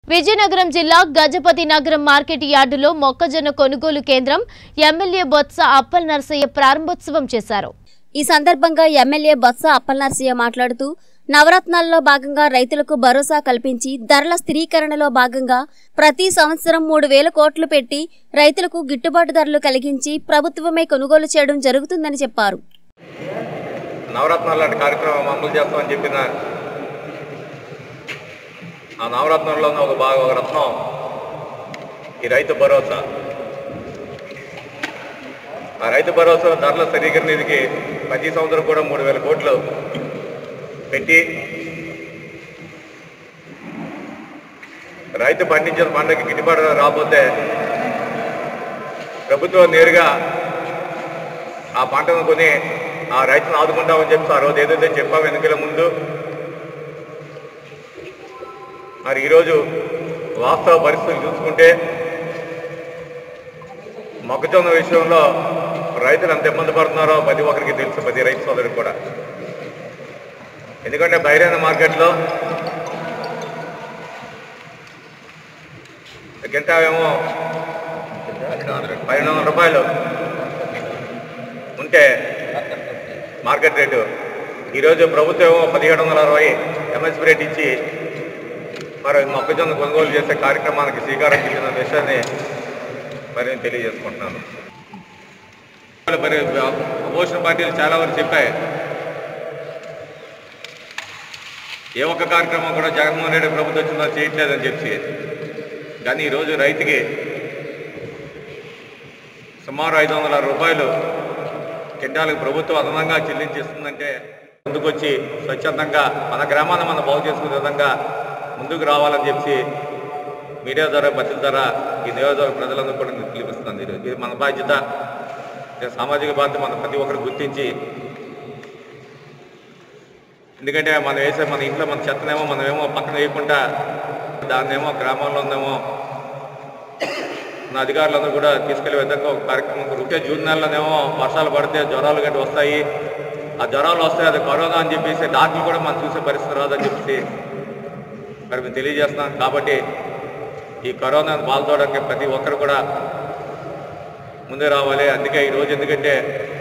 విజయనగరం జిల్లా గజపతి నగరం మార్కెట్ యార్డులో మొక్కజొన్న కొనుగోలు కేంద్రం ఎమ్మెల్యే బొత్స అప్పల్ నర్సయ్య ప్రారంభోత్సవం చేశారు ఈ సందర్భంగా ఎమ్మెల్యే బొత్స అప్పలనర్సయ్య మాట్లాడుతూ నవరత్నాల్లో భాగంగా రైతులకు భరోసా కల్పించి ధరల స్థిరీకరణలో భాగంగా ప్రతి సంవత్సరం మూడు వేల కోట్లు పెట్టి రైతులకు గిట్టుబాటు ధరలు కలిగించి ప్రభుత్వమే కొనుగోలు చేయడం జరుగుతుందని చెప్పారు నవరత్నాలు లాంటి కార్యక్రమం అమలు చేస్తామని చెప్పిన ఆ నవరత్నంలో ఉన్న ఒక భాగం ఒక రత్నం ఈ రైతు భరోసా ఆ రైతు భరోసా ధరల స్థిరీకరణ నిధికి ప్రతి సంవత్సరం కూడా మూడు వేల కోట్లు పెట్టి రైతు పండించిన పంటకి గిట్టుబాటు ధర రాకపోతే ప్రభుత్వం నేరుగా ఆ పంటను కొని ఆ రైతును ఆదుకుంటామని చెప్పి ఆ రోజు ఏదైతే చెప్పాము ఎన్నికల ముందు మరి ఈరోజు వాస్తవ పరిస్థితులు చూసుకుంటే మొక్కజొన్న విషయంలో రైతులు ఎంత ఇబ్బంది పడుతున్నారో ప్రతి ఒక్కరికి తెలుసు ప్రతి రైతు సోదరుడికి కూడా ఎందుకంటే బహిరంగ మార్కెట్లో గింటా ఏమో పన్నెండు వందల రూపాయలు ఉంటే మార్కెట్ రేటు ఈరోజు ప్రభుత్వం ఏమో పదిహేడు వందల అరవై ఎంఎస్పీ రేట్ ఇచ్చి మరి మొక్కజొన్న కొనుగోలు చేసే కార్యక్రమానికి శ్రీకారం చుట్టిన విషయాన్ని మరి నేను తెలియజేసుకుంటున్నాను మరి అపోజిషన్ పార్టీలు చాలా వరకు చెప్పాయి ఏ ఒక్క కార్యక్రమం కూడా జగన్మోహన్ రెడ్డి ప్రభుత్వం వచ్చిందో చేయట్లేదని చెప్పి కానీ ఈరోజు రైతుకి సుమారు ఐదు వందల రూపాయలు కింటాలకు ప్రభుత్వం అదనంగా చెల్లించేస్తుందంటే ముందుకొచ్చి స్వచ్ఛందంగా మన గ్రామాన్ని మనం బాగు చేసుకునే విధంగా ముందుకు రావాలని చెప్పి మీడియా ద్వారా పత్రిక ద్వారా ఈ నియోజకవర్గ ప్రజలందరూ కూడా నేను పిలిపిస్తున్నాను ఈరోజు. ఇది మన బాధ్యత ఇది సామాజిక బాధ్యత మన ప్రతి ఒక్కరు గుర్తించి ఎందుకంటే మనం వేసే మన ఇంట్లో మన చెత్తనేమో మనమేమో పక్కన వేయకుండా దాన్నేమో గ్రామంలో ఉందేమో మన అధికారులందరూ కూడా తీసుకెళ్లే విధంగా ఒక కార్యక్రమం ఉంటే జూన్ నెలలోనేమో వర్షాలు పడితే జ్వరాలు గట్టి వస్తాయి ఆ జ్వరాలు వస్తాయి అది కరోనా అని చెప్పేసి డాక్టర్లు కూడా మనం చూసే పరిస్థితి రాదని చెప్పేసి మరి మేము తెలియజేస్తున్నాం కాబట్టి ఈ కరోనాను పాల్చోవడానికి ప్రతి ఒక్కరు కూడా ముందే రావాలి అందుకే ఈరోజు ఎందుకంటే